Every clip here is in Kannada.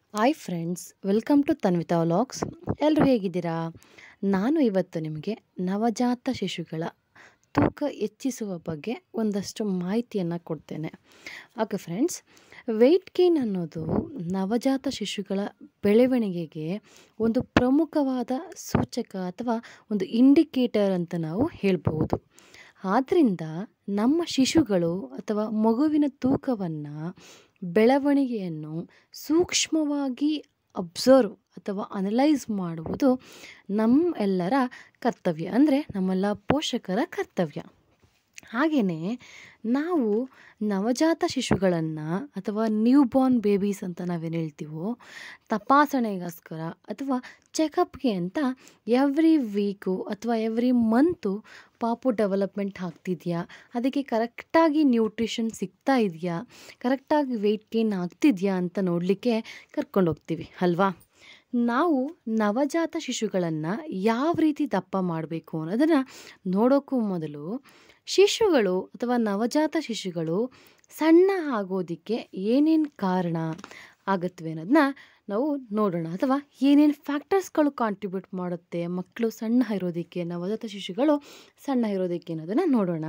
hi friends welcome to Tanvitha vlogs ಎಲ್ಲರೂ ಹೇಗಿದ್ದೀರಾ ನಾನು ಇವತ್ತು ನಿಮಗೆ ನವಜಾತ ಶಿಶುಗಳ ತೂಕ ಹೆಚ್ಚಿಸುವ ಬಗ್ಗೆ ಒಂದಷ್ಟು ಮಾಹಿತಿಯನ್ನು ಕೊಡ್ತೇನೆ ಓಕೆ ಫ್ರೆಂಡ್ಸ್ ವೆಯ್ಟ್ ಗೇನ್ ಅನ್ನೋದು ನವಜಾತ ಶಿಶುಗಳ ಬೆಳವಣಿಗೆಗೆ ಒಂದು ಪ್ರಮುಖವಾದ ಸೂಚಕ ಅಥವಾ ಒಂದು ಇಂಡಿಕೇಟರ್ ಅಂತ ನಾವು ಹೇಳ್ಬೋದು ಆದ್ದರಿಂದ ನಮ್ಮ ಶಿಶುಗಳು ಅಥವಾ ಮಗುವಿನ ತೂಕವನ್ನು ಬೆಳವಣಿಗೆಯನ್ನು ಸೂಕ್ಷ್ಮವಾಗಿ ಅಬ್ಸರ್ವ್ ಅಥವಾ ಅನಲೈಸ್ ಮಾಡುವುದು ನಮ್ಮ ಎಲ್ಲರ ಕರ್ತವ್ಯ ಅಂದರೆ ನಮ್ಮೆಲ್ಲ ಪೋಷಕರ ಕರ್ತವ್ಯ ಹಾಗೆಯೇ ನಾವು ನವಜಾತ ಶಿಶುಗಳನ್ನು ಅಥವಾ ನ್ಯೂ ಬಾರ್ನ್ ಬೇಬೀಸ್ ಅಂತ ನಾವೇನು ಹೇಳ್ತೀವೋ ತಪಾಸಣೆಗೋಸ್ಕರ ಅಥವಾ ಚೆಕಪ್ಗೆ ಅಂತ ಎವ್ರಿ ವೀಕು ಅಥವಾ ಎವ್ರಿ ಮಂತು ಪಾಪು ಡೆವಲಪ್ಮೆಂಟ್ ಆಗ್ತಿದೆಯಾ ಅದಕ್ಕೆ ಕರೆಕ್ಟಾಗಿ ನ್ಯೂಟ್ರಿಷನ್ ಸಿಗ್ತಾ ಇದೆಯಾ ಕರೆಕ್ಟಾಗಿ ವೆಯ್ಟ್ ಗೇನ್ ಆಗ್ತಿದೆಯಾ ಅಂತ ನೋಡಲಿಕ್ಕೆ ಕರ್ಕೊಂಡೋಗ್ತೀವಿ ಅಲ್ವಾ ನಾವು ನವಜಾತ ಶಿಶುಗಳನ್ನು ಯಾವ ರೀತಿ ದಪ್ಪ ಮಾಡಬೇಕು ಅನ್ನೋದನ್ನು ನೋಡೋಕ್ಕೂ ಮೊದಲು ಶಿಶುಗಳು ಅಥವಾ ನವಜಾತ ಶಿಶುಗಳು ಸಣ್ಣ ಆಗೋದಕ್ಕೆ ಏನೇನು ಕಾರಣ ಆಗತ್ವೆ ಅನ್ನೋದನ್ನ ನಾವು ನೋಡೋಣ ಅಥವಾ ಏನೇನು ಫ್ಯಾಕ್ಟರ್ಸ್ಗಳು ಕಾಂಟ್ರಿಬ್ಯೂಟ್ ಮಾಡುತ್ತೆ ಮಕ್ಕಳು ಸಣ್ಣ ಇರೋದಕ್ಕೆ ನವಜಾತ ಶಿಶುಗಳು ಸಣ್ಣ ಇರೋದಕ್ಕೆ ಅನ್ನೋದನ್ನು ನೋಡೋಣ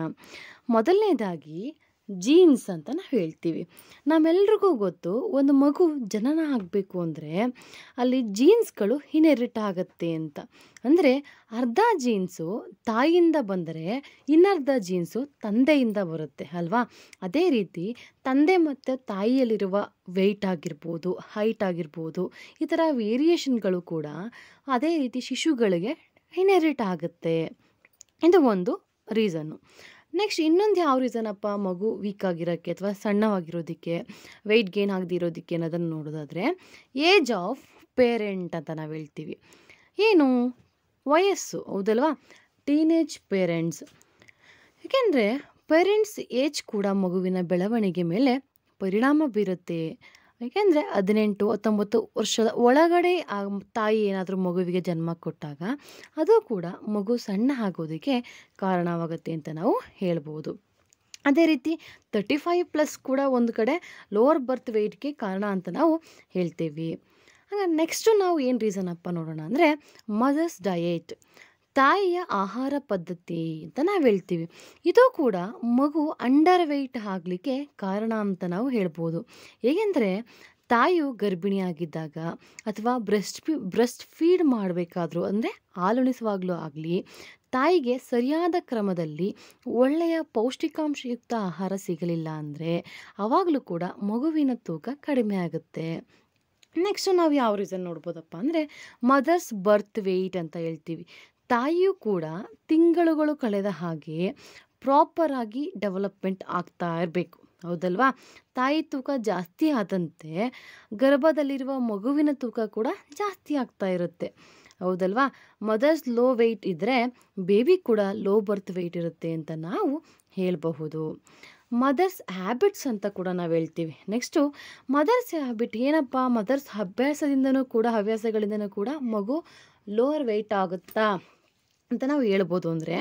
ಮೊದಲನೇದಾಗಿ ಜೀನ್ಸ್ ಅಂತ ನಾವು ಹೇಳ್ತೀವಿ ನಮ್ಮೆಲ್ರಿಗೂ ಗೊತ್ತು ಒಂದು ಮಗು ಜನನ ಆಗಬೇಕು ಅಂದರೆ ಅಲ್ಲಿ ಜೀನ್ಸ್ಗಳು ಇನ್ಹೆರಿಟ್ ಆಗುತ್ತೆ ಅಂತ ಅಂದರೆ ಅರ್ಧ ಜೀನ್ಸು ತಾಯಿಯಿಂದ ಬಂದರೆ ಇನ್ನರ್ಧ ಜೀನ್ಸು ತಂದೆಯಿಂದ ಬರುತ್ತೆ ಅಲ್ವಾ ಅದೇ ರೀತಿ ತಂದೆ ಮತ್ತು ತಾಯಿಯಲ್ಲಿರುವ ವೆಯ್ಟ್ ಆಗಿರ್ಬೋದು ಹೈಟ್ ಆಗಿರ್ಬೋದು ಈ ಥರ ವೇರಿಯೇಷನ್ಗಳು ಕೂಡ ಅದೇ ರೀತಿ ಶಿಶುಗಳಿಗೆ ಇನ್ಹೆರಿಟ್ ಆಗುತ್ತೆ ಇದು ಒಂದು ರೀಸನ್ನು ನೆಕ್ಸ್ಟ್ ಇನ್ನೊಂದು ಯಾವ ರೀಸನಪ್ಪ ಮಗು ವೀಕ್ ಆಗಿರೋಕ್ಕೆ ಅಥವಾ ಸಣ್ಣವಾಗಿರೋದಕ್ಕೆ ವೆಯ್ಟ್ ಗೇನ್ ಆಗದಿರೋದಕ್ಕೆ ಅನ್ನೋದನ್ನು ನೋಡೋದಾದರೆ ಏಜ್ ಆಫ್ ಪೇರೆಂಟ್ ಅಂತ ನಾವು ಹೇಳ್ತೀವಿ ಏನು ವಯಸ್ಸು ಹೌದಲ್ವಾ ಟೀನೇಜ್ ಪೇರೆಂಟ್ಸ್ ಏಕೆಂದರೆ ಪೇರೆಂಟ್ಸ್ ಏಜ್ ಕೂಡ ಮಗುವಿನ ಬೆಳವಣಿಗೆ ಮೇಲೆ ಪರಿಣಾಮ ಬೀರುತ್ತೆ ಏಕೆಂದರೆ ಹದಿನೆಂಟು ಹತ್ತೊಂಬತ್ತು ವರ್ಷದ ಒಳಗಡೆ ಆ ತಾಯಿ ಏನಾದರೂ ಮಗುವಿಗೆ ಜನ್ಮ ಕೊಟ್ಟಾಗ ಅದು ಕೂಡ ಮಗು ಸಣ್ಣ ಆಗೋದಕ್ಕೆ ಕಾರಣವಾಗುತ್ತೆ ಅಂತ ನಾವು ಹೇಳ್ಬೋದು ಅದೇ ರೀತಿ ತರ್ಟಿ ಫೈವ್ ಪ್ಲಸ್ ಕೂಡ ಒಂದು ಕಡೆ ಲೋವರ್ ಬರ್ತ್ ವೆಯ್ಟ್ಗೆ ಕಾರಣ ಅಂತ ನಾವು ಹೇಳ್ತೀವಿ ಹಾಗೆ ನೆಕ್ಸ್ಟು ನಾವು ಏನು ರೀಸನ್ ಅಪ್ಪ ನೋಡೋಣ ಅಂದರೆ ಮದರ್ಸ್ ಡಯೇಟ್ ತಾಯಿಯ ಆಹಾರ ಪದ್ಧತಿ ಅಂತ ನಾವು ಹೇಳ್ತೀವಿ ಇದು ಕೂಡ ಮಗು ಅಂಡರ್ ವೆಯ್ಟ್ ಆಗಲಿಕ್ಕೆ ಕಾರಣ ಅಂತ ನಾವು ಹೇಳ್ಬೋದು ಹೇಗೆಂದರೆ ತಾಯಿಯು ಗರ್ಭಿಣಿಯಾಗಿದ್ದಾಗ ಅಥವಾ ಬ್ರೆಸ್ಟ್ ಫೀ ಬ್ರೆಸ್ಟ್ ಫೀಡ್ ಮಾಡಬೇಕಾದ್ರೂ ಅಂದರೆ ಹಾಲುಣಿಸುವಾಗಲೂ ಆಗಲಿ ತಾಯಿಗೆ ಸರಿಯಾದ ಕ್ರಮದಲ್ಲಿ ಒಳ್ಳೆಯ ಪೌಷ್ಟಿಕಾಂಶಯುಕ್ತ ಆಹಾರ ಸಿಗಲಿಲ್ಲ ಅಂದರೆ ಆವಾಗಲೂ ಕೂಡ ಮಗುವಿನ ತೂಕ ಕಡಿಮೆ ಆಗುತ್ತೆ ನೆಕ್ಸ್ಟು ನಾವು ಯಾವ ರೀಸನ್ ನೋಡ್ಬೋದಪ್ಪ ಅಂದರೆ ಮದರ್ಸ್ ಬರ್ತ್ ವೆಯ್ಟ್ ಅಂತ ಹೇಳ್ತೀವಿ ತಾಯಿಯೂ ಕೂಡ ತಿಂಗಳುಗಳು ಕಳೆದ ಹಾಗೆ ಪ್ರಾಪರಾಗಿ ಡೆವಲಪ್ಮೆಂಟ್ ಆಗ್ತಾ ಇರಬೇಕು ಹೌದಲ್ವಾ ತಾಯಿ ತೂಕ ಜಾಸ್ತಿ ಆದಂತೆ ಗರ್ಭದಲ್ಲಿರುವ ಮಗುವಿನ ತೂಕ ಕೂಡ ಜಾಸ್ತಿ ಆಗ್ತಾ ಇರುತ್ತೆ ಹೌದಲ್ವಾ ಮದರ್ಸ್ ಲೋ ವೆಯ್ಟ್ ಇದ್ದರೆ ಬೇಬಿ ಕೂಡ ಲೋ ಬರ್ತ್ ವೆಯ್ಟ್ ಇರುತ್ತೆ ಅಂತ ನಾವು ಹೇಳಬಹುದು ಮದರ್ಸ್ ಹ್ಯಾಬಿಟ್ಸ್ ಅಂತ ಕೂಡ ನಾವು ಹೇಳ್ತೀವಿ ನೆಕ್ಸ್ಟು ಮದರ್ಸ್ ಹ್ಯಾಬಿಟ್ ಏನಪ್ಪ ಮದರ್ಸ್ ಅಭ್ಯಾಸದಿಂದನೂ ಕೂಡ ಹವ್ಯಾಸಗಳಿಂದನೂ ಕೂಡ ಮಗು ಲೋವರ್ ವೆಯ್ಟ್ ಆಗುತ್ತಾ ಅಂತ ನಾವು ಹೇಳ್ಬೋದು ಅಂದರೆ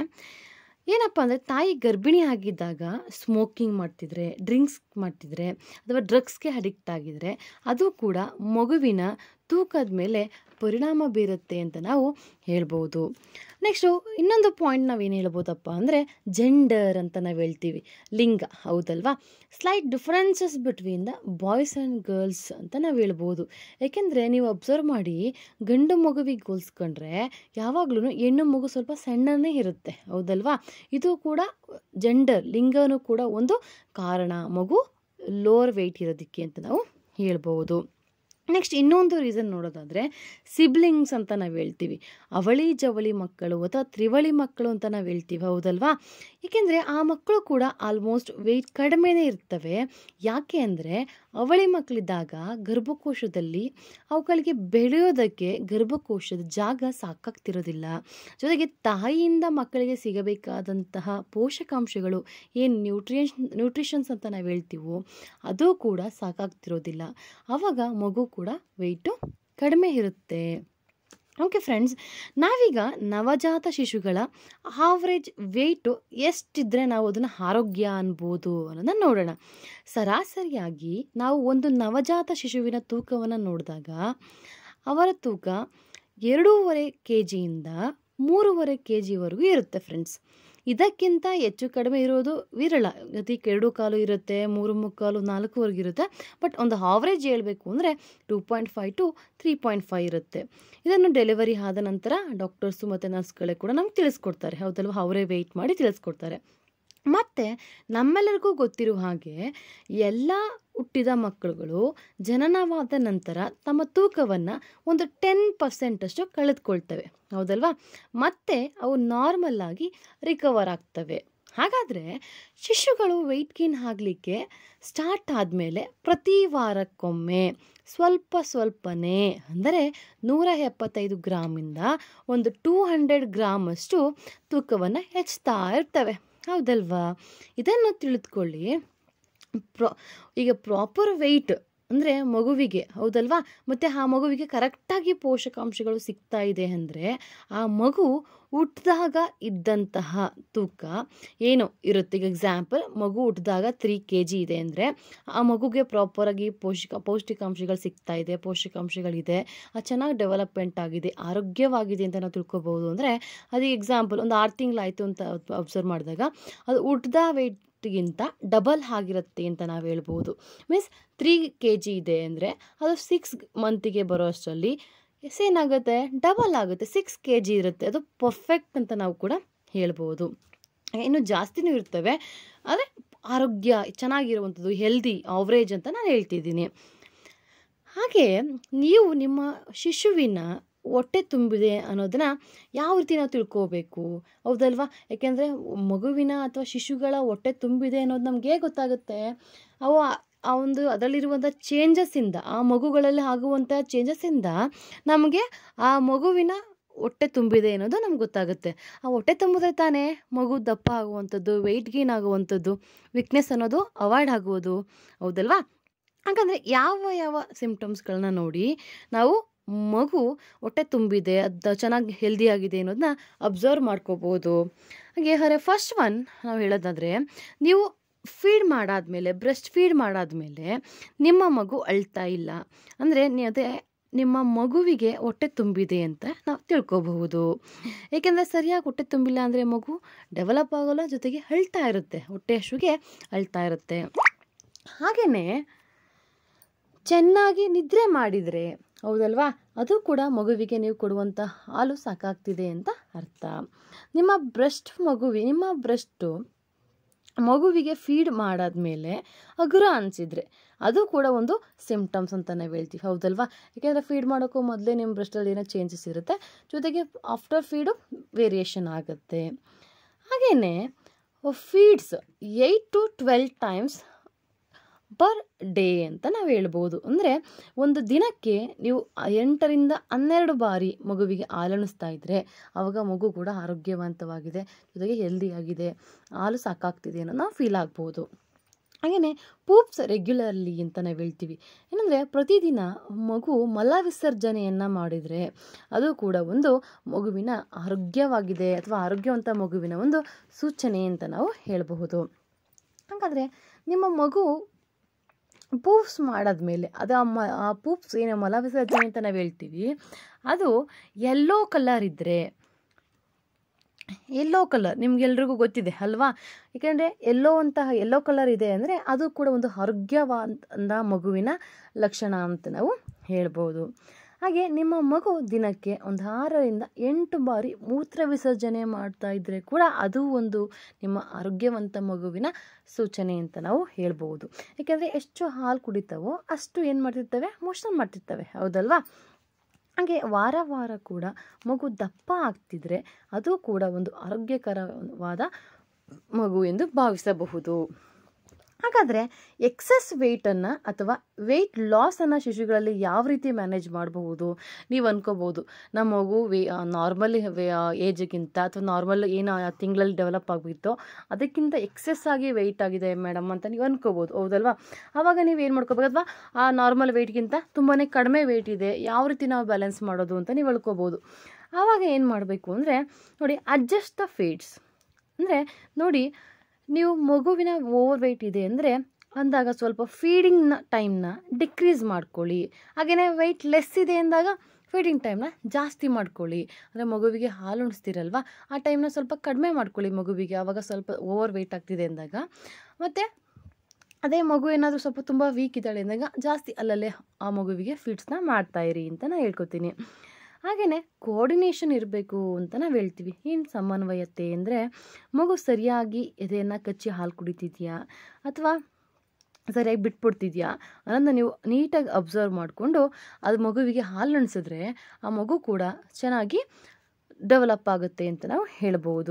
ಏನಪ್ಪ ಅಂದರೆ ತಾಯಿ ಗರ್ಭಿಣಿ ಆಗಿದ್ದಾಗ ಸ್ಮೋಕಿಂಗ್ ಮಾಡ್ತಿದ್ರೆ ಡ್ರಿಂಕ್ಸ್ ಮಾಡ್ತಿದ್ರೆ ಅಥವಾ ಡ್ರಗ್ಸ್ಗೆ ಅಡಿಕ್ಟ್ ಆಗಿದ್ರೆ ಅದು ಕೂಡ ಮಗುವಿನ ತೂಕದ ಮೇಲೆ ಪರಿಣಾಮ ಬೀರುತ್ತೆ ಅಂತ ನಾವು ಹೇಳ್ಬೋದು ನೆಕ್ಸ್ಟು ಇನ್ನೊಂದು ಪಾಯಿಂಟ್ ನಾವೇನು ಹೇಳ್ಬೋದಪ್ಪ ಅಂದರೆ ಜೆಂಡರ್ ಅಂತ ನಾವು ಹೇಳ್ತೀವಿ ಲಿಂಗ ಹೌದಲ್ವಾ slight differences between the boys and girls ಅಂತ ನಾವು ಹೇಳ್ಬೋದು ಯಾಕೆಂದರೆ ನೀವು ಅಬ್ಸರ್ವ್ ಮಾಡಿ ಗಂಡು ಮಗುವಿಗೆ ಹೋಲಿಸ್ಕೊಂಡ್ರೆ ಯಾವಾಗಲೂ ಹೆಣ್ಣು ಮಗು ಸ್ವಲ್ಪ ಸಣ್ಣನೇ ಇರುತ್ತೆ ಹೌದಲ್ವಾ ಇದು ಕೂಡ ಜೆಂಡರ್ ಲಿಂಗನೂ ಕೂಡ ಒಂದು ಕಾರಣ ಮಗು ಲೋವರ್ ವೆಯ್ಟ್ ಇರೋದಕ್ಕೆ ಅಂತ ನಾವು ಹೇಳ್ಬೋದು ನೆಕ್ಸ್ಟ್ ಇನ್ನೊಂದು ರೀಸನ್ ನೋಡೋದಾದರೆ ಸಿಬ್ಲಿಂಗ್ಸ್ ಅಂತ ನಾವು ಹೇಳ್ತೀವಿ ಅವಳಿ ಜವಳಿ ಮಕ್ಕಳು ಅಥವಾ ತ್ರಿವಳಿ ಮಕ್ಕಳು ಅಂತ ನಾವು ಹೇಳ್ತೀವಿ ಹೌದಲ್ವಾ ಏಕೆಂದರೆ ಆ ಮಕ್ಕಳು ಕೂಡ ಆಲ್ಮೋಸ್ಟ್ ವೆಯ್ಟ್ ಕಡಿಮೆನೇ ಇರ್ತವೆ ಯಾಕೆ ಅಂದರೆ ಅವಳಿ ಮಕ್ಕಳಿದ್ದಾಗ ಗರ್ಭಕೋಶದಲ್ಲಿ ಅವುಗಳಿಗೆ ಬೆಳೆಯೋದಕ್ಕೆ ಗರ್ಭಕೋಶದ ಜಾಗ ಸಾಕಾಗ್ತಿರೋದಿಲ್ಲ ಜೊತೆಗೆ ತಾಯಿಯಿಂದ ಮಕ್ಕಳಿಗೆ ಸಿಗಬೇಕಾದಂತಹ ಪೋಷಕಾಂಶಗಳು ಏನು ನ್ಯೂಟ್ರಿಯನ್ಸ್ ನ್ಯೂಟ್ರಿಷನ್ಸ್ ಅಂತ ನಾವು ಹೇಳ್ತೀವೋ ಅದು ಕೂಡ ಸಾಕಾಗ್ತಿರೋದಿಲ್ಲ ಆವಾಗ ಮಗು ಕೂಡ ವೆಯ್ಟು ಕಡಿಮೆ ಇರುತ್ತೆ ಓಕೆ ಫ್ರೆಂಡ್ಸ್ ನಾವೀಗ ನವಜಾತ ಶಿಶುಗಳ ಆವ್ರೇಜ್ ವೆಯ್ಟು ಎಷ್ಟಿದ್ರೆ ನಾವು ಅದನ್ನು ಆರೋಗ್ಯ ಅನ್ಬೋದು ಅನ್ನೋದನ್ನ ನೋಡೋಣ ಸರಾಸರಿಯಾಗಿ ನಾವು ಒಂದು ನವಜಾತ ಶಿಶುವಿನ ತೂಕವನ್ನು ನೋಡಿದಾಗ ಅವರ ತೂಕ ಎರಡೂವರೆ ಕೆ ಜಿಯಿಂದ ಮೂರುವರೆ ಕೆ ಜಿವರೆಗೂ ಇರುತ್ತೆ ಫ್ರೆಂಡ್ಸ್ ಇದಕ್ಕಿಂತ ಹೆಚ್ಚು ಕಡಿಮೆ ಇರೋದು ವಿರಳ ಅತಿ ಎರಡು ಕಾಲು ಇರುತ್ತೆ ಮೂರು ಮುಕ್ಕಾಲು ನಾಲ್ಕುವರೆಗೆ ಇರುತ್ತೆ ಬಟ್ ಒಂದು ಆವ್ರೇಜ್ ಹೇಳಬೇಕು ಅಂದರೆ two point five to three point five ಇರುತ್ತೆ ಇದನ್ನು ಡೆಲಿವರಿ ಆದ ನಂತರ ಡಾಕ್ಟರ್ಸು ಮತ್ತು ನರ್ಸ್ಗಳೇ ಕೂಡ ನಮ್ಗೆ ತಿಳಿಸ್ಕೊಡ್ತಾರೆ ಹೌದಲ್ವ ಅವರೇ ವೆಯ್ಟ್ ಮಾಡಿ ತಿಳಿಸ್ಕೊಡ್ತಾರೆ ಮತ್ತು ನಮ್ಮೆಲ್ಲರಿಗೂ ಗೊತ್ತಿರುವ ಹಾಗೆ ಎಲ್ಲ ಹುಟ್ಟಿದ ಮಕ್ಕಳುಗಳು ಜನನವಾದ ನಂತರ ತಮ್ಮ ತೂಕವನ್ನು ಒಂದು ಟೆನ್ ಪರ್ಸೆಂಟಷ್ಟು ಕಳೆದುಕೊಳ್ತವೆ ಹೌದಲ್ವಾ ಮತ್ತೆ ಅವು ನಾರ್ಮಲ್ ಆಗಿ ರಿಕವರ್ ಆಗ್ತವೆ ಹಾಗಾದರೆ ಶಿಶುಗಳು ವೆಯ್ಟ್ ಗೇನ್ ಆಗಲಿಕ್ಕೆ ಸ್ಟಾರ್ಟ್ ಆದಮೇಲೆ ಪ್ರತಿ ವಾರಕ್ಕೊಮ್ಮೆ ಸ್ವಲ್ಪ ಸ್ವಲ್ಪನೇ ಅಂದರೆ ನೂರ ಎಪ್ಪತ್ತೈದು ಗ್ರಾಮಿಂದ ಒಂದು ಟೂ ಹಂಡ್ರೆಡ್ ಗ್ರಾಮಷ್ಟು ತೂಕವನ್ನು ಹೆಚ್ಚುತ್ತಾ ಇರ್ತವೆ ಹೌದಲ್ವಾ ಇದನ್ನು ತಿಳಿದುಕೊಳ್ಳಿ ಪ್ರಾ ಈಗ ಪ್ರಾಪರ್ ವೆಯ್ಟ್ ಅಂದರೆ ಮಗುವಿಗೆ ಹೌದಲ್ವಾ ಮತ್ತು ಆ ಮಗುವಿಗೆ ಕರೆಕ್ಟಾಗಿ ಪೋಷಕಾಂಶಗಳು ಸಿಗ್ತಾ ಇದೆ ಅಂದರೆ ಆ ಮಗು ಹುಟ್ಟಿದಾಗ ಇದ್ದಂತಹ ತೂಕ ಏನು ಇರುತ್ತೆ ಈಗ ಎಕ್ಸಾಂಪಲ್ ಮಗು ಹುಟ್ಟಿದಾಗ ತ್ರೀ ಕೆ ಜಿ ಇದೆ ಅಂದರೆ ಆ ಮಗುಗೆ ಪ್ರಾಪರಾಗಿ ಪೋಷಕ ಪೌಷ್ಟಿಕಾಂಶಗಳು ಸಿಗ್ತಾ ಇದೆ ಪೋಷಕಾಂಶಗಳಿದೆ ಅದು ಚೆನ್ನಾಗಿ ಡೆವಲಪ್ಮೆಂಟ್ ಆಗಿದೆ ಆರೋಗ್ಯವಾಗಿದೆ ಅಂತ ನಾವು ತಿಳ್ಕೊಬೋದು ಅಂದರೆ ಅದಕ್ಕೆ ಎಕ್ಸಾಂಪಲ್ ಒಂದು ಆರು ತಿಂಗಳಾಯಿತು ಅಂತ ಅಬ್ಸರ್ವ್ ಮಾಡಿದಾಗ ಅದು ಹುಟ್ಟಿದ ವೆಯ್ಟ್ ಗಿಂತ ಡಬಲ್ ಆಗಿರುತ್ತೆ ಅಂತ ನಾವು ಹೇಳ್ಬೋದು ಮೀನ್ಸ್ ತ್ರೀ ಕೆ ಜಿ ಇದೆ ಅಂದರೆ ಅದು ಸಿಕ್ಸ್ ಮಂತಿಗೆ ಬರೋ ಅಷ್ಟರಲ್ಲಿ ಏನಾಗುತ್ತೆ ಡಬಲ್ ಆಗುತ್ತೆ ಸಿಕ್ಸ್ ಕೆ ಜಿ ಇರುತ್ತೆ ಅದು ಪರ್ಫೆಕ್ಟ್ ಅಂತ ನಾವು ಕೂಡ ಹೇಳ್ಬೋದು ಇನ್ನು ಜಾಸ್ತಿನೂ ಇರ್ತವೆ ಆದರೆ ಆರೋಗ್ಯ ಚೆನ್ನಾಗಿರುವಂಥದ್ದು ಹೆಲ್ದಿ ಆವ್ರೇಜ್ ಅಂತ ನಾನು ಹೇಳ್ತಿದ್ದೀನಿ ಹಾಗೆ ನೀವು ನಿಮ್ಮ ಶಿಶುವಿನ ಹೊಟ್ಟೆ ತುಂಬಿದೆ ಅನ್ನೋದನ್ನ ಯಾವ ರೀತಿ ನಾವು ತಿಳ್ಕೋಬೇಕು ಹೌದಲ್ವಾ ಯಾಕೆಂದರೆ ಮಗುವಿನ ಅಥವಾ ಶಿಶುಗಳ ಹೊಟ್ಟೆ ತುಂಬಿದೆ ಅನ್ನೋದು ನಮಗೆ ಗೊತ್ತಾಗುತ್ತೆ ಅವು ಆ ಒಂದು ಅದರಲ್ಲಿರುವಂಥ ಚೇಂಜಸ್ಸಿಂದ ಆ ಮಗುಗಳಲ್ಲಿ ಆಗುವಂಥ ಚೇಂಜಸ್ಸಿಂದ ನಮಗೆ ಆ ಮಗುವಿನ ಹೊಟ್ಟೆ ತುಂಬಿದೆ ಅನ್ನೋದು ನಮ್ಗೆ ಗೊತ್ತಾಗುತ್ತೆ ಆ ಹೊಟ್ಟೆ ತುಂಬಿದ್ರೆ ತಾನೇ ಮಗು ದಪ್ಪ ಆಗುವಂಥದ್ದು ವೆಯ್ಟ್ ಗೇನ್ ಆಗುವಂಥದ್ದು ವೀಕ್ನೆಸ್ ಅನ್ನೋದು ಅವಾಯ್ಡ್ ಆಗುವುದು ಹೌದಲ್ವಾ ಹಾಗಂದರೆ ಯಾವ ಯಾವ ಸಿಮ್ಟಮ್ಸ್ಗಳನ್ನ ನೋಡಿ ನಾವು ಮಗು ಹೊಟ್ಟೆ ತುಂಬಿದೆ ಅದು ಚೆನ್ನಾಗಿ ಹೆಲ್ದಿಯಾಗಿದೆ ಅನ್ನೋದನ್ನ ಅಬ್ಸರ್ವ್ ಮಾಡ್ಕೋಬೋದು ಹಾಗೆ ಹರೆ ಫಸ್ಟ್ ಒನ್ ನಾವು ಹೇಳೋದಾದರೆ ನೀವು ಫೀಡ್ ಮಾಡಾದಮೇಲೆ ಬ್ರೆಸ್ಟ್ ಫೀಡ್ ಮಾಡಾದಮೇಲೆ ನಿಮ್ಮ ಮಗು ಅಳ್ತಾ ಇಲ್ಲ ಅಂದರೆ ಅದೇ ನಿಮ್ಮ ಮಗುವಿಗೆ ಹೊಟ್ಟೆ ತುಂಬಿದೆ ಅಂತ ನಾವು ತಿಳ್ಕೊಬಹುದು ಏಕೆಂದರೆ ಸರಿಯಾಗಿ ಹೊಟ್ಟೆ ತುಂಬಿಲ್ಲ ಅಂದರೆ ಮಗು ಡೆವಲಪ್ ಆಗೋಲ್ಲ ಜೊತೆಗೆ ಅಳ್ತಾ ಇರುತ್ತೆ ಹೊಟ್ಟೆ ಹಸುಗೆ ಅಳ್ತಾ ಇರುತ್ತೆ ಹಾಗೆಯೇ ಚೆನ್ನಾಗಿ ನಿದ್ರೆ ಮಾಡಿದರೆ ಹೌದಲ್ವಾ ಅದು ಕೂಡ ಮಗುವಿಗೆ ನೀವು ಕೊಡುವಂಥ ಹಾಲು ಸಾಕಾಗ್ತಿದೆ ಅಂತ ಅರ್ಥ ನಿಮ್ಮ ಬ್ರೆಸ್ಟ್ ಮಗುವಿ ನಿಮ್ಮ ಬ್ರೆಸ್ಟು ಮಗುವಿಗೆ ಫೀಡ್ ಮಾಡಾದ್ಮೇಲೆ ಹಗುರ ಅನಿಸಿದ್ರೆ ಅದು ಕೂಡ ಒಂದು ಸಿಮ್ಟಮ್ಸ್ ಅಂತ ನಾವು ಹೇಳ್ತೀವಿ ಹೌದಲ್ವಾ ಯಾಕೆಂದರೆ ಫೀಡ್ ಮಾಡೋಕ್ಕೂ ಮೊದಲೇ ನಿಮ್ಮ ಬ್ರೆಸ್ಟಲ್ಲಿ ಏನೋ ಚೇಂಜಸ್ ಇರುತ್ತೆ ಜೊತೆಗೆ ಆಫ್ಟರ್ ಫೀಡು ವೇರಿಯೇಷನ್ ಆಗುತ್ತೆ ಹಾಗೆಯೇ feeds eight to twelve times per day ಅಂತ ನಾವು ಹೇಳ್ಬೋದು ಅಂದರೆ ಒಂದು ದಿನಕ್ಕೆ ನೀವು ಎಂಟರಿಂದ ಹನ್ನೆರಡು ಬಾರಿ ಮಗುವಿಗೆ ಹಾಲಣಿಸ್ತಾ ಇದ್ದರೆ ಆವಾಗ ಮಗು ಕೂಡ ಆರೋಗ್ಯವಂತವಾಗಿದೆ ಜೊತೆಗೆ ಹೆಲ್ದಿಯಾಗಿದೆ ಹಾಲು ಸಾಕಾಗ್ತಿದೆ ಅನ್ನೋ ನಾವು ಫೀಲ್ ಆಗ್ಬೋದು ಹಾಗೆಯೇ ಪೂಪ್ಸ್ ರೆಗ್ಯುಲರ್ಲಿ ಅಂತ ನಾವು ಹೇಳ್ತೀವಿ ಏನಂದರೆ ಪ್ರತಿದಿನ ಮಗು ಮಲ ವಿಸರ್ಜನೆಯನ್ನು ಮಾಡಿದರೆ ಅದು ಕೂಡ ಒಂದು ಮಗುವಿನ ಆರೋಗ್ಯವಾಗಿದೆ ಅಥವಾ ಆರೋಗ್ಯವಂತ ಮಗುವಿನ ಒಂದು ಸೂಚನೆ ಅಂತ ನಾವು ಹೇಳಬಹುದು ಹಾಗಾದರೆ ನಿಮ್ಮ ಮಗು ಪೂಪ್ಸ್ ಮಾಡಾದ್ಮೇಲೆ ಅದು ಆ ಮ ಆ ಪೂಪ್ಸ್ ಏನು ಮಲ ವಿಸರ್ಜನೆ ಅಂತ ನಾವು ಹೇಳ್ತೀವಿ ಅದು ಎಲ್ಲೋ ಕಲರ್ ಇದ್ದರೆ ಎಲ್ಲೋ ಕಲರ್ ನಿಮ್ಗೆಲ್ರಿಗೂ ಗೊತ್ತಿದೆ ಅಲ್ವಾ ಏಕೆಂದರೆ ಎಲ್ಲೋ ಅಂತಹ ಎಲ್ಲೋ ಕಲರ್ ಇದೆ ಅಂದರೆ ಅದು ಕೂಡ ಒಂದು ಆರೋಗ್ಯವಾದ ಮಗುವಿನ ಲಕ್ಷಣ ಅಂತ ನಾವು ಹೇಳ್ಬೋದು ಹಾಗೆ ನಿಮ್ಮ ಮಗು ದಿನಕ್ಕೆ ಒಂದು ಆರರಿಂದ ಎಂಟು ಬಾರಿ ಮೂತ್ರ ವಿಸರ್ಜನೆ ಮಾಡ್ತಾ ಇದ್ದರೆ ಕೂಡ ಅದು ಒಂದು ನಿಮ್ಮ ಆರೋಗ್ಯವಂತ ಮಗುವಿನ ಸೂಚನೆ ಅಂತ ನಾವು ಹೇಳ್ಬೋದು ಏಕೆಂದರೆ ಎಷ್ಟು ಹಾಲು ಕುಡಿತಾವೋ ಅಷ್ಟು ಏನು ಮಾಡ್ತಿರ್ತವೆ ಮೋಷನ್ ಮಾಡ್ತಿರ್ತವೆ ಹೌದಲ್ವಾ ಹಾಗೆ ವಾರ ವಾರ ಕೂಡ ಮಗು ದಪ್ಪ ಆಗ್ತಿದ್ರೆ ಅದು ಕೂಡ ಒಂದು ಆರೋಗ್ಯಕರವಾದ ಮಗು ಎಂದು ಭಾವಿಸಬಹುದು ಹಾಗಾದರೆ ಎಕ್ಸಸ್ ವೆಯ್ಟನ್ನು ಅಥವಾ ವೆಯ್ಟ್ ಲಾಸನ್ನು ಶಿಶುಗಳಲ್ಲಿ ಯಾವ ರೀತಿ ಮ್ಯಾನೇಜ್ ಮಾಡಬಹುದು ನೀವು ಅನ್ಕೋಬೋದು ನಮ್ಮ ಮಗು ವೇ ನಾರ್ಮಲ್ ಏಜ್ಗಿಂತ ಅಥವಾ ನಾರ್ಮಲ್ ಏನು ತಿಂಗಳಲ್ಲಿ ಡೆವಲಪ್ ಆಗಿತ್ತೋ ಅದಕ್ಕಿಂತ ಎಕ್ಸೆಸ್ ಆಗಿ ವೆಯ್ಟ್ ಆಗಿದೆ ಮೇಡಮ್ ಅಂತ ನೀವು ಅನ್ಕೋಬೋದು ಹೌದಲ್ವಾ ಆವಾಗ ನೀವು ಏನು ಮಾಡ್ಕೋಬೇಕು ಅಥವಾ ಆ ನಾರ್ಮಲ್ ವೆಯ್ಟ್ಗಿಂತ ತುಂಬಾ ಕಡಿಮೆ ವೆಯ್ಟ್ ಇದೆ ಯಾವ ರೀತಿ ನಾವು ಬ್ಯಾಲೆನ್ಸ್ ಮಾಡೋದು ಅಂತ ನೀವು ಅಳ್ಕೋಬೋದು ಆವಾಗ ಏನು ಮಾಡಬೇಕು ಅಂದರೆ ನೋಡಿ ಅಡ್ಜಸ್ಟ್ ದ ಫೀಡ್ಸ್ ಅಂದರೆ ನೋಡಿ ನೀವು ಮಗುವಿನ ಓವರ್ ವೆಯ್ಟ್ ಇದೆ ಅಂದರೆ ಅಂದಾಗ ಸ್ವಲ್ಪ ಫೀಡಿಂಗ್ನ ಟೈಮ್ನ ಡಿಕ್ರೀಸ್ ಮಾಡ್ಕೊಳ್ಳಿ ಹಾಗೆಯೇ ವೆಯ್ಟ್ ಲೆಸ್ ಇದೆ ಅಂದಾಗ ಫೀಡಿಂಗ್ ಟೈಮ್ನ ಜಾಸ್ತಿ ಮಾಡ್ಕೊಳ್ಳಿ ಅಂದರೆ ಮಗುವಿಗೆ ಹಾಲು ಉಣಿಸ್ತೀರಲ್ವ ಆ ಟೈಮ್ನ ಸ್ವಲ್ಪ ಕಡಿಮೆ ಮಾಡ್ಕೊಳ್ಳಿ ಮಗುವಿಗೆ ಆವಾಗ ಸ್ವಲ್ಪ ಓವರ್ ವೆಯ್ಟ್ ಆಗ್ತಿದೆ ಅಂದಾಗ ಮತ್ತು ಅದೇ ಮಗು ಏನಾದರೂ ಸ್ವಲ್ಪ ತುಂಬ ವೀಕ್ ಇದ್ದಾಳೆ ಅಂದಾಗ ಜಾಸ್ತಿ ಅಲ್ಲಲ್ಲೇ ಆ ಮಗುವಿಗೆ ಫೀಡ್ಸ್ನ ಮಾಡ್ತಾಯಿರಿ ಅಂತ ನಾನು ಹೇಳ್ಕೊತೀನಿ ಹಾಗೆಯೇ ಕೋಆರ್ಡಿನೇಷನ್ ಇರಬೇಕು ಅಂತ ನಾವು ಹೇಳ್ತೀವಿ ಏನು ಸಮನ್ವಯತೆ ಅಂದರೆ ಮಗು ಸರಿಯಾಗಿ ಎದೆಯನ್ನು ಕಚ್ಚಿ ಹಾಲು ಕುಡಿತಿದೆಯಾ ಅಥವಾ ಸರಿಯಾಗಿ ಬಿಟ್ಬಿಡ್ತಿದ್ಯಾ ಅನ್ನೋದನ್ನ ನೀವು ನೀಟಾಗಿ ಅಬ್ಸರ್ವ್ ಮಾಡಿಕೊಂಡು ಅದು ಮಗುವಿಗೆ ಹಾಲು ಅಣಿಸಿದ್ರೆ ಆ ಮಗು ಕೂಡ ಚೆನ್ನಾಗಿ ಡೆವಲಪ್ ಆಗುತ್ತೆ ಅಂತ ನಾವು ಹೇಳ್ಬೋದು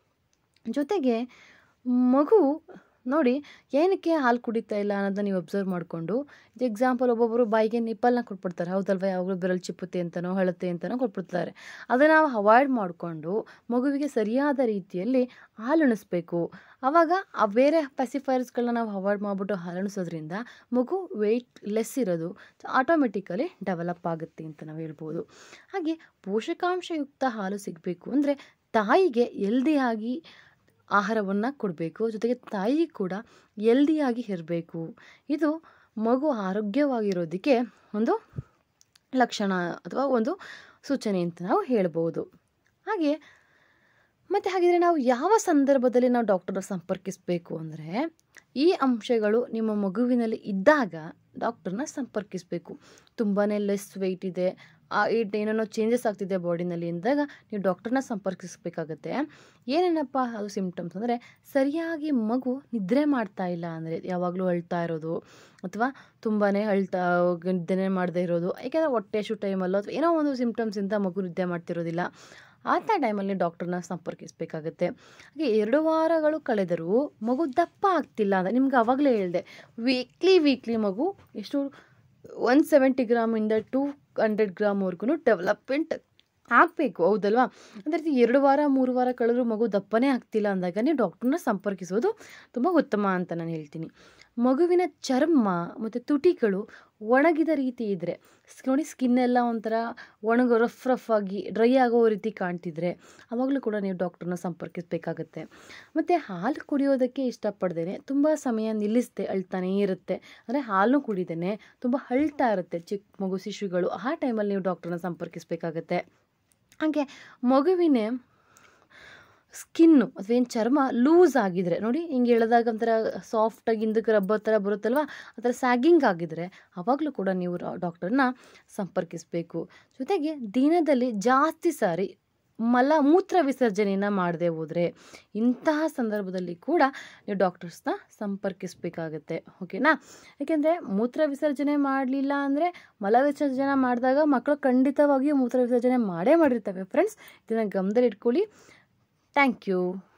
ಜೊತೆಗೆ ಮಗು ನೋಡಿ ಏನಕ್ಕೆ ಹಾಲು ಕುಡಿತಾ ಇಲ್ಲ ಅನ್ನೋದನ್ನ ನೀವು ಅಬ್ಸರ್ವ್ ಮಾಡಿಕೊಂಡು ಎಕ್ಸಾಂಪಲ್ ಒಬ್ಬೊಬ್ಬರು ಬಾಯಿಗೆ ನಿಪ್ಪಲ್ನ ಕೊಟ್ಬಿಡ್ತಾರೆ ಹೌದಲ್ವ ಯಾವಾಗಲೂ ಬೆರಳು ಚಿಪ್ಪುತ್ತೆ ಅಂತನೋ ಹಳತೆ ಅಂತನೋ ಕೊಟ್ಬಿಡ್ತಾರೆ ಅದನ್ನು ನಾವು ಅವಾಯ್ಡ್ ಮಾಡಿಕೊಂಡು ಮಗುವಿಗೆ ಸರಿಯಾದ ರೀತಿಯಲ್ಲಿ ಹಾಲು ಉಣಿಸ್ಬೇಕು ಆವಾಗ ಆ ಬೇರೆ ಪೆಸಿಫೈರ್ಸ್ಗಳನ್ನ ನಾವು ಅವಾಯ್ಡ್ ಮಾಡಿಬಿಟ್ಟು ಹಾಲು ಉಣಿಸೋದ್ರಿಂದ ಮಗು ವೆಯ್ಟ್ ಲೆಸ್ ಇರೋದು ಆಟೋಮೆಟಿಕಲಿ ಡೆವಲಪ್ ಆಗುತ್ತೆ ಅಂತ ನಾವು ಹೇಳ್ಬೋದು ಹಾಗೆ ಪೋಷಕಾಂಶಯುಕ್ತ ಹಾಲು ಸಿಗಬೇಕು ಅಂದರೆ ತಾಯಿಗೆ ಎಲ್ದಿಯಾಗಿ ಆಹಾರವನ್ನು ಕೊಡಬೇಕು ಜೊತೆಗೆ ತಾಯಿ ಕೂಡ ಎಲ್ದಿಯಾಗಿ ಇರಬೇಕು ಇದು ಮಗು ಆರೋಗ್ಯವಾಗಿರೋದಕ್ಕೆ ಒಂದು ಲಕ್ಷಣ ಅಥವಾ ಒಂದು ಸೂಚನೆ ಅಂತ ನಾವು ಹೇಳ್ಬೋದು ಹಾಗೆ ಮತ್ತು ಹಾಗಿದ್ರೆ ನಾವು ಯಾವ ಸಂದರ್ಭದಲ್ಲಿ ನಾವು ಡಾಕ್ಟರ್ನ ಸಂಪರ್ಕಿಸಬೇಕು ಅಂದರೆ ಈ ಅಂಶಗಳು ನಿಮ್ಮ ಮಗುವಿನಲ್ಲಿ ಇದ್ದಾಗ ಡಾಕ್ಟರ್ನ ಸಂಪರ್ಕಿಸಬೇಕು ತುಂಬಾ ಲೆಸ್ ವೆಯ್ಟ್ ಇದೆ ಏನೇನೋ ಚೇಂಜಸ್ ಆಗ್ತಿದೆ ಬಾಡಿನಲ್ಲಿ ಅಂದಾಗ ನೀವು ಡಾಕ್ಟರ್ನ ಸಂಪರ್ಕಿಸಬೇಕಾಗತ್ತೆ ಏನೇನಪ್ಪ ಅದು ಸಿಮ್ಟಮ್ಸ್ ಅಂದರೆ ಸರಿಯಾಗಿ ಮಗು ನಿದ್ರೆ ಮಾಡ್ತಾ ಇಲ್ಲ ಅಂದರೆ ಯಾವಾಗಲೂ ಅಳ್ತಾ ಇರೋದು ಅಥವಾ ತುಂಬಾ ಅಳ್ತಾ ನಿದ್ದೆ ಮಾಡದೇ ಇರೋದು ಯಾಕೆಂದರೆ ಹೊಟ್ಟೆ ಶು ಟೈಮಲ್ಲೋ ಅಥವಾ ಏನೋ ಒಂದು ಸಿಮ್ಟಮ್ಸಿಂದ ಮಗು ನಿದ್ದೆ ಮಾಡ್ತಿರೋದಿಲ್ಲ ಅಂಥ ಟೈಮಲ್ಲಿ ಡಾಕ್ಟರ್ನ ಸಂಪರ್ಕಿಸಬೇಕಾಗತ್ತೆ ಹಾಗೆ ಎರಡು ವಾರಗಳು ಕಳೆದರೂ ಮಗು ದಪ್ಪ ಆಗ್ತಿಲ್ಲ ಅಂದರೆ ನಿಮ್ಗೆ ಆವಾಗಲೇ ಹೇಳಿದೆ ವೀಕ್ಲಿ ವೀಕ್ಲಿ ಮಗು ಎಷ್ಟು ಒನ್ ಸೆವೆಂಟಿ ಗ್ರಾಮಿಂದ ಟೂ ಹಂಡ್ರೆಡ್ ಗ್ರಾಮ್ವರೆಗೂ ಡೆವಲಪ್ಮೆಂಟ್ ಆಗಬೇಕು ಹೌದಲ್ವಾ ಅದೇ ರೀತಿ ಎರಡು ವಾರ ಮೂರು ವಾರ ಕಳೆದ್ರೂ ಮಗು ದಪ್ಪನೇ ಆಗ್ತಿಲ್ಲ ಅಂದಾಗ ನೀವು ಡಾಕ್ಟ್ರನ್ನ ಸಂಪರ್ಕಿಸೋದು ತುಂಬ ಉತ್ತಮ ಅಂತ ನಾನು ಹೇಳ್ತೀನಿ ಮಗುವಿನ ಚರ್ಮ ಮತ್ತು ತುಟಿಗಳು ಒಣಗಿದ ರೀತಿ ಇದ್ದರೆ ನೋಡಿ ಸ್ಕಿನ್ ಎಲ್ಲ ಒಂಥರ ಒಣಗೋ ರಫ್ ರಫ್ ಆಗಿ ಡ್ರೈ ಆಗೋ ರೀತಿ ಕಾಣ್ತಿದ್ರೆ ಆವಾಗಲೂ ಕೂಡ ನೀವು ಡಾಕ್ಟ್ರನ್ನ ಸಂಪರ್ಕಿಸಬೇಕಾಗತ್ತೆ ಮತ್ತು ಹಾಲು ಕುಡಿಯೋದಕ್ಕೆ ಇಷ್ಟಪಡ್ದೇನೆ ತುಂಬ ಸಮಯ ನಿಲ್ಲಿಸ್ದೆ ಅಳ್ತಾನೇ ಇರುತ್ತೆ ಅಂದರೆ ಹಾಲು ಕುಡಿದೇನೆ ತುಂಬ ಅಳ್ತಾ ಇರುತ್ತೆ ಚಿಕ್ಕ ಮಗು ಶಿಶುಗಳು ಆ ಟೈಮಲ್ಲಿ ನೀವು ಡಾಕ್ಟ್ರನ್ನ ಸಂಪರ್ಕಿಸಬೇಕಾಗತ್ತೆ ಹಾಗೆ ಮಗುವಿನ ಸ್ಕಿನ್ನು ಅಥವಾ ಏನು ಚರ್ಮ ಲೂಸ್ ಆಗಿದ್ರೆ ನೋಡಿ ಹಿಂಗೆ ಎಳೆದಾಗ ಒಂಥರ ಸಾಫ್ಟಾಗಿ ಹಿಂದಕ್ಕೆ ರಬ್ಬರ್ ಥರ ಬರುತ್ತಲ್ವ ಆ ಥರ ಸ್ಯಾಗಿಂಗ್ ಆಗಿದ್ರೆ ಆವಾಗಲೂ ಕೂಡ ನೀವು ಡಾಕ್ಟರ್ನ ಸಂಪರ್ಕಿಸಬೇಕು ಜೊತೆಗೆ ದಿನದಲ್ಲಿ ಜಾಸ್ತಿ ಸಾರಿ ಮಲ ಮೂತ್ರ ವಿಸರ್ಜನೆಯನ್ನು ಮಾಡದೆ ಹೋದರೆ ಇಂತಹ ಸಂದರ್ಭದಲ್ಲಿ ಕೂಡ ನೀವು ಡಾಕ್ಟರ್ಸ್ನ ಸಂಪರ್ಕಿಸಬೇಕಾಗತ್ತೆ ಓಕೆನಾ ಯಾಕೆಂದರೆ ಮೂತ್ರ ವಿಸರ್ಜನೆ ಮಾಡಲಿಲ್ಲ ಅಂದರೆ ಮಲ ವಿಸರ್ಜನೆ ಮಾಡಿದಾಗ ಮಕ್ಕಳು ಖಂಡಿತವಾಗಿಯೂ ಮೂತ್ರ ವಿಸರ್ಜನೆ ಮಾಡೇ ಮಾಡಿರ್ತವೆ ಫ್ರೆಂಡ್ಸ್ ಇದನ್ನು ಗಮನದಲ್ಲಿ ಇಟ್ಕೊಳ್ಳಿ ಥ್ಯಾಂಕ್ ಯು